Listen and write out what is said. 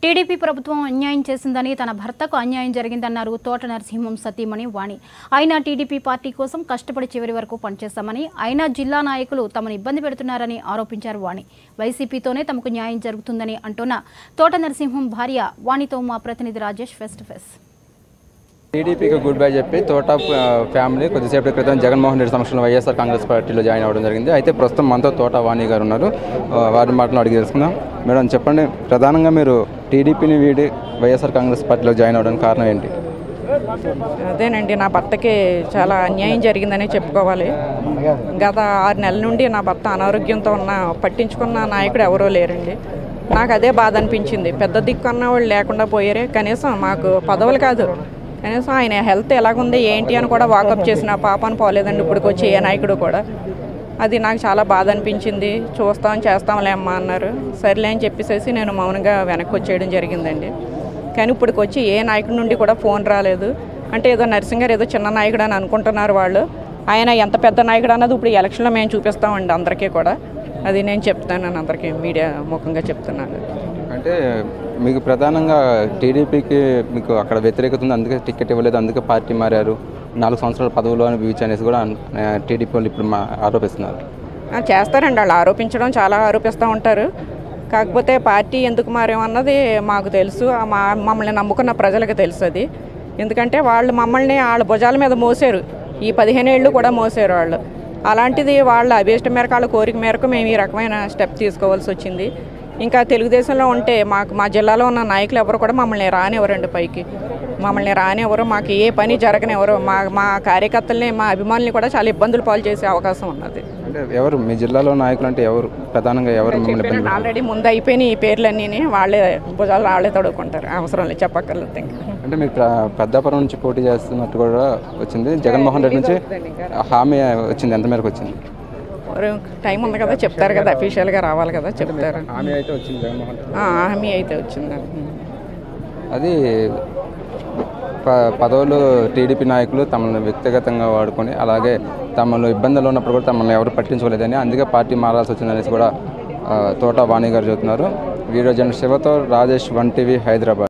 TDP ప్రభుత్వం అన్యాయం చేసిందని తన భర్తకు అన్యాయం జరిగిందన్నారు తోట నరసింహం సతీమణి వాణి అయినా టీడీపీ పార్టీ కోసం కష్టపడి చివరి వరకు పనిచేస్తామని అయినా జిల్లా నాయకులు తమను ఇబ్బంది పెడుతున్నారని ఆరోపించారు వాణి వైసీపీతోనే తమకు న్యాయం జరుగుతుందని అంటున్న తోట నరసింహం భార్య వాణితో మా ప్రతినిధి రాజేష్ ఫెస్ట్ ఫెస్ టీడీపీకి గుడ్ బై చెప్పి తోట ఆ, ఫ్యామిలీ కొద్దిసేపటి క్రితం జగన్మోహన్ రెడ్డి సమక్షంలో వైఎస్ఆర్ కాంగ్రెస్ పార్టీలో జాయిన్ అవ్వడం జరిగింది అయితే ప్రస్తుతం మనతో తోట వాణి గారు ఉన్నారు ఆ, వారి మాటలు అడిగి తెలుసుకుందాం మేడం చెప్పండి ప్రధానంగా మీరు టీడీపీని వీడి వైఎస్ఆర్ కాంగ్రెస్ పార్టీలో జాయిన్ అవ్వడానికి కారణం ఏంటి అదేనండి నా భర్తకి చాలా అన్యాయం జరిగిందనే చెప్పుకోవాలి గత ఆరు నెలల నుండి నా భర్త అనారోగ్యంతో ఉన్న పట్టించుకున్న నాయకుడు ఎవరూ లేరండి నాకు అదే బాధ అనిపించింది పెద్ద దిక్కు అన్న వాళ్ళు లేకుండా పోయారే కనీసం మాకు పదవులు కాదు కనీసం ఆయన హెల్త్ ఎలాగుంది ఏంటి అని కూడా వాకప్ చేసిన పాపను పోలేదండి ఇప్పటికి వచ్చి ఏ నాయకుడు కూడా అది నాకు చాలా బాధ అనిపించింది చూస్తాం చేస్తాంలే అమ్మా అన్నారు సర్లే అని చెప్పేసి నేను మౌనంగా వెనక్కి వచ్చేయడం జరిగిందండి కానీ ఇప్పటికి వచ్చి ఏ నాయకుడి నుండి కూడా ఫోన్ రాలేదు అంటే ఏదో నరసింహ గారు ఏదో చిన్న నాయకుడు అని అనుకుంటున్నారు వాళ్ళు ఆయన ఎంత పెద్ద నాయకుడు అన్నది ఇప్పుడు ఈ ఎలక్షన్లో మేము చూపిస్తామండి అందరికీ కూడా అది నేను చెప్తాను అందరికీ మీడియా ముఖంగా చెప్తున్నాను అంటే మీకు ప్రధానంగా టీడీపీకి మీకు అక్కడ వ్యతిరేకత ఉంది అందుకే టికెట్ ఇవ్వలేదు అందుకే పార్టీ మారారు నాలుగు సంవత్సరాల పదవులు అని బీచ్ అనేసి కూడా ఆ, టీడీపీ వాళ్ళు ఇప్పుడు మా ఆరోపిస్తున్నారు ఆ, చేస్తారండి వాళ్ళు ఆరోపించడం చాలా ఆరోపిస్తూ ఉంటారు కాకపోతే పార్టీ ఎందుకు మారేమన్నది మాకు తెలుసు ఆ మా మమ్మల్ని నమ్ముకున్న ప్రజలకు తెలుసు అది ఎందుకంటే వాళ్ళు మమ్మల్ని వాళ్ళ భుజాల మీద మోసారు ఈ పదిహేను ఏళ్ళు కూడా మోసారు వాళ్ళు అలాంటిది వాళ్ళ అభీష్టం మేరకు వాళ్ళ కోరిక మేరకు మేము ఈ రకమైన స్టెప్ తీసుకోవాల్సి వచ్చింది ఇంకా తెలుగుదేశంలో ఉంటే మాకు మా జిల్లాలో ఉన్న నాయకులు ఎవరు కూడా మమ్మల్ని రానివ్వరండి పైకి మమ్మల్ని రానివ్వరు మాకు ఏ పని జరగనివ్వరు మా మా కార్యకర్తల్ని మా అభిమానుల్ని కూడా చాలా ఇబ్బందులు పాలు చేసే అవకాశం ఉన్నది అంటే ఎవరు మీ జిల్లాలో నాయకులు అంటే ఎవరు ప్రధానంగా ఎవరు మిమ్మల్ని ఇబ్బంది పెడుతున్నారు? ఆల్రెడీ ముందు అయిపోయినాయి ఈ పేర్లన్నీ వాళ్ళే భుజాలు వాళ్ళే తడుకుంటారు అవసరం లేదు చెప్పక్కర్లేదు ఇంకా అంటే మీరు ప్ర- పెద్దాపురం నుంచి పోటీ చేస్తున్నట్టు కూడా వచ్చింది జగన్మోహన్ రెడ్డి నుంచి హామీ వచ్చింది ఎంత మేరకు వచ్చింది మరి టైం ఉంది కదా చెప్తారు కదా అఫీషియల్గా రావాలి కదా చెప్తారు హామీ అయితే వచ్చింది జగన్మోహన్ రెడ్డి ఆ, హామీ అయితే వచ్చింది అది ప- పదవులు టీడీపీ నాయకులు తమను వ్యక్తిగతంగా వాడుకొని అలాగే తమను ఇబ్బందులు ఉన్నప్పుడు కూడా తమను ఎవరు పట్టించుకోలేదని అందుకే పార్టీ మారాల్సి వచ్చిందనేసి కూడా ఆ, తోట వాణి గారు చెబుతున్నారు వీడియో జర్నలిస్ట్ శివతో రాజేష్ వన్ టీవీ హైదరాబాద్